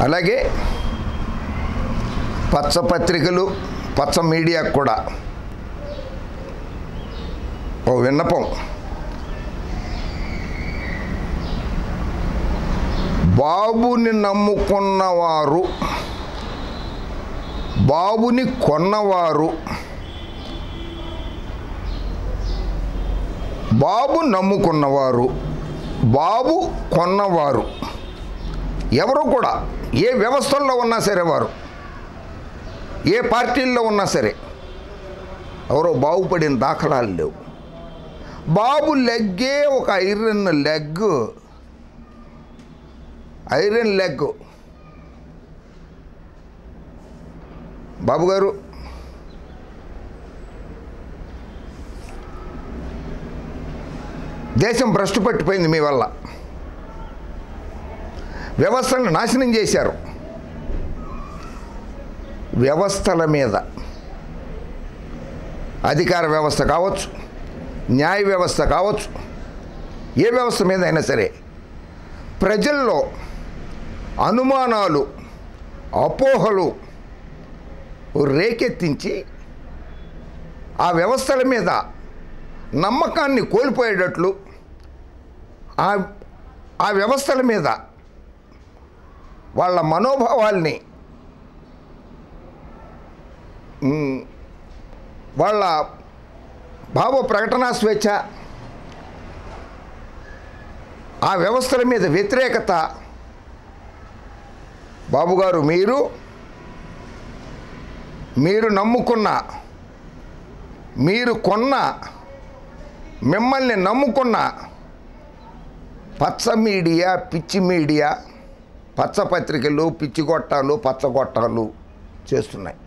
అలాగే పచ్చ పత్రికలు పచ్చ మీడియాకు కూడా ఓ విన్నపం బాబుని నమ్ముకున్నవారు బాబుని కొన్నవారు బాబు నమ్ముకున్నవారు బాబు కొన్నవారు ఎవరు కూడా ఏ వ్యవస్థల్లో ఉన్నా సరే వారు ఏ పార్టీల్లో ఉన్నా సరే ఎవరో బాగుపడిన దాఖలాలు లేవు బాబు లెగ్గే ఒక iron leg iron leg Babu గారు దేశం భ్రష్టు పట్టిపోయింది మీ వల్ల వ్యవస్థలను నాశనం చేశారు వ్యవస్థల మీద అధికార వ్యవస్థ కావచ్చు న్యాయ వ్యవస్థ కావచ్చు ఏ వ్యవస్థ మీద అయినా సరే ప్రజల్లో అనుమానాలు అపోహలు రేకెత్తించి ఆ వ్యవస్థల మీద నమ్మకాన్ని కోల్పోయేటట్లు ఆ ఆ వ్యవస్థల మీద వాళ్ళ మనోభావాల్ని మ్, వాళ్ళ భావ ప్రకటనా స్వేచ్ఛ ఆ వ్యవస్థల మీద వ్యతిరేకత బాబుగారు మీరు మీరు నమ్ముకున్న మీరు కొన్న మిమ్మల్ని నమ్ముకున్న పచ్చ మీడియా పిచ్చి మీడియా పచ్చ పత్రికలు పిచ్చి గొట్టాలు పచ్చ గొట్టాలు చేస్తున్నాయి